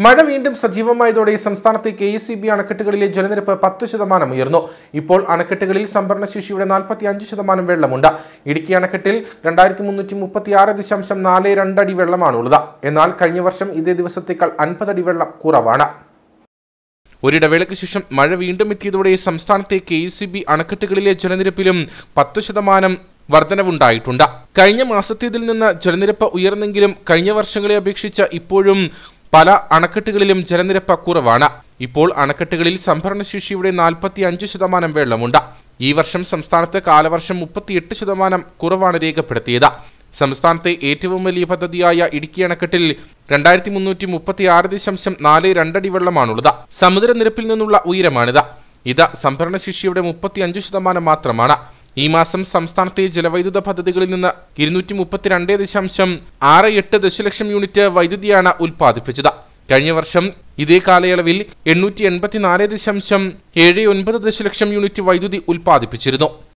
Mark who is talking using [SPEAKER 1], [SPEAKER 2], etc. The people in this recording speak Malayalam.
[SPEAKER 1] മഴ വീണ്ടും സജീവമായതോടെ സംസ്ഥാനത്തെ കെ എസ് സി ബി അണക്കെട്ടുകളിലെ ജലനിരപ്പ് പത്ത് ശതമാനം ഉയർന്നു ഇപ്പോൾ അണക്കെട്ടുകളിൽ സംഭരണശേഷിയുടെ നാൽപ്പത്തി അഞ്ച് ശതമാനം വെള്ളമുണ്ട് ഇടുക്കി അണക്കെട്ടിൽ രണ്ടായിരത്തി മുന്നൂറ്റി മുപ്പത്തി ആറ് ദശാംശം നാല് രണ്ടടി വെള്ളമാണുള്ളത് എന്നാൽ കഴിഞ്ഞ വർഷം ഇതേ ദിവസത്തേക്കാൾ അൻപത് അടി വെള്ളം കുറവാണ് ഒരിടവേളയ്ക്ക് ശേഷം മഴ വീണ്ടും എത്തിയതോടെ സംസ്ഥാനത്തെ കെ എസ് സി ബി അണക്കെട്ടുകളിലെ ജലനിരപ്പിലും പത്ത് ശതമാനം വർധനവുണ്ടായിട്ടുണ്ട് കഴിഞ്ഞ മാസത്തേതിൽ നിന്ന് ജലനിരപ്പ് ഉയർന്നെങ്കിലും കഴിഞ്ഞ വർഷങ്ങളെ അപേക്ഷിച്ച് ഇപ്പോഴും പല അണക്കെട്ടുകളിലും ജലനിരപ്പ് കുറവാണ് ഇപ്പോൾ അണക്കെട്ടുകളിൽ സംഭരണശേഷിയുടെ നാൽപ്പത്തി അഞ്ച് ശതമാനം വെള്ളമുണ്ട് ഈ വർഷം സംസ്ഥാനത്ത് കാലവർഷം മുപ്പത്തിയെട്ട് ശതമാനം കുറവാണ് രേഖപ്പെടുത്തിയത് സംസ്ഥാനത്തെ ഏറ്റവും വലിയ പദ്ധതിയായ ഇടുക്കി അണക്കെട്ടിൽ രണ്ടായിരത്തി മുന്നൂറ്റി മുപ്പത്തി ആറ് ദശാംശം നാല് രണ്ടടി വെള്ളമാണുള്ളത് സമുദ്രനിരപ്പിൽ നിന്നുള്ള ഉയരമാണിത് ഇത് സംഭരണശേഷിയുടെ മുപ്പത്തി അഞ്ച് ശതമാനം മാത്രമാണ് ഈ മാസം സംസ്ഥാനത്തെ ജലവൈദ്യുത പദ്ധതികളിൽ നിന്ന് ഇരുന്നൂറ്റി മുപ്പത്തിരണ്ട് ദശാംശം ആറ് എട്ട് ദശലക്ഷം യൂണിറ്റ് വൈദ്യുതിയാണ് ഉൽപ്പാദിപ്പിച്ചത് കഴിഞ്ഞ വർഷം ഇതേ കാലയളവിൽ എണ്ണൂറ്റി എൺപത്തിനാല് ദശാംശം ഏഴ് ഒൻപത് ദശലക്ഷം യൂണിറ്റ് വൈദ്യുതി ഉൽപ്പാദിപ്പിച്ചിരുന്നു